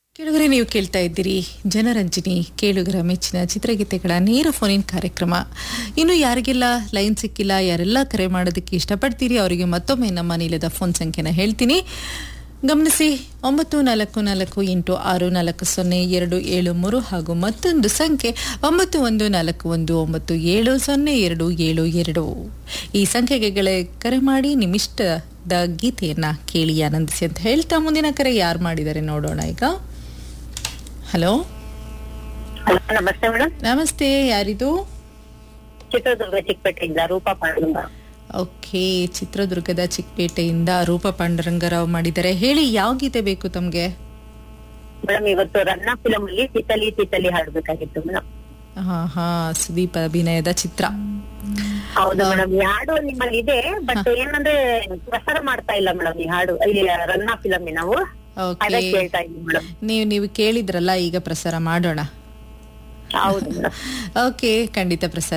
ಕೇಳುಗರೆ ನೀವು ಕೇಳ್ತಾ ಇದ್ದೀರಿ ಜನರಂಜನಿ ಕೇಳುಗರ ಮೆಚ್ಚಿನ ಚಿತ್ರಗೀತೆಗಳ ನೇರ ಫೋನಿನ್ ಕಾರ್ಯಕ್ರಮ ಇನ್ನು ಯಾರಿಗೆಲ್ಲ ಲೈನ್ ಸಿಕ್ಕಿಲ್ಲ ಯಾರೆಲ್ಲ ಕರೆ ಮಾಡೋದಕ್ಕೆ ಇಷ್ಟಪಡ್ತೀರಿ ಅವರಿಗೆ ಮತ್ತೊಮ್ಮೆ ನಮ್ಮ ನೀಲದ ಫೋನ್ ಸಂಖ್ಯೆನ ಹೇಳ್ತೀನಿ ಗಮನಿಸಿ ಒಂಬತ್ತು ನಾಲ್ಕು ನಾಲ್ಕು ಎಂಟು ಆರು ನಾಲ್ಕು ಸೊನ್ನೆ ಎರಡು ಏಳು ಮೂರು ಹಾಗೂ ಮತ್ತೊಂದು ಸಂಖ್ಯೆ ಒಂಬತ್ತು ಒಂದು ನಾಲ್ಕು ಒಂದು ಒಂಬತ್ತು ಏಳು ಸೊನ್ನೆ ಎರಡು ಏಳು ಎರಡು ಈ ಸಂಖ್ಯೆಗೆ ಕರೆ ಮಾಡಿ ನಿಮ್ಮಿಷ್ಟದ ಗೀತೆಯನ್ನ ಕೇಳಿ ಆನಂದಿಸಿ ಅಂತ ಹೇಳ್ತಾ ಮುಂದಿನ ಕರೆ ಯಾರು ಮಾಡಿದ್ದಾರೆ ನೋಡೋಣ ಈಗ ಹಲೋ ಹಲೋ ನಮಸ್ತೆ ಮೇಡಮ್ ನಮಸ್ತೆ ಯಾರಿದು ಚಿತ್ರದುರ್ಗ ಚಿಕ್ಕಪೇಟೆಯಿಂದ ರೂಪಾ ಪಾಂಡುಂಗ ಓಕೆ ಚಿತ್ರದುರ್ಗದ ಚಿಕ್ಕಪೇಟೆಯಿಂದ ರೂಪ ಪಾಂಡುರಂಗರಾವ್ ಮಾಡಿದ್ದಾರೆ ಹೇಳಿ ಯಾವ ಗೀತೆ ಬೇಕು ತಮ್ಗೆ ಮೇಡಮ್ ಇವತ್ತು ರನ್ನ ಫಿಲಂ ಅಲ್ಲಿ ತಿತಲಿ ತಿತಲಿ ಹಾಡ್ಬೇಕಾಗಿತ್ತು ಮೇಡಮ್ ಹಾ ಹಾ ಸುದೀಪ್ ಅಭಿನಯದ ಚಿತ್ರ ಹೌದು ಮೇಡಮ್ ಈ ಹಾಡು ನಿಮ್ಮಲ್ಲಿ ಇದೆ ಬಟ್ ಏನಂದ್ರೆ ಪ್ರಸಾರ ಮಾಡ್ತಾ ಇಲ್ಲ ಮೇಡಮ್ ಈ ಹಾಡು ಇಲ್ಲಿ ರನ್ನ ಫಿಲಂ ನಾವು ಓಕೆ ಅದಕ್ಕೆ ಕೇಳ್ತಾ ಇದ್ದೀವಿ ಮೇಡಮ್ ನೀವು ನೀವು ಕೇಳಿದ್ರಲ್ಲ ಈಗ ಪ್ರಸಾರ ಮಾಡೋಣ ಹೌದು ಮೇಡಮ್ ಓಕೆ ಖಂಡಿತ ಪ್ರಸಾರ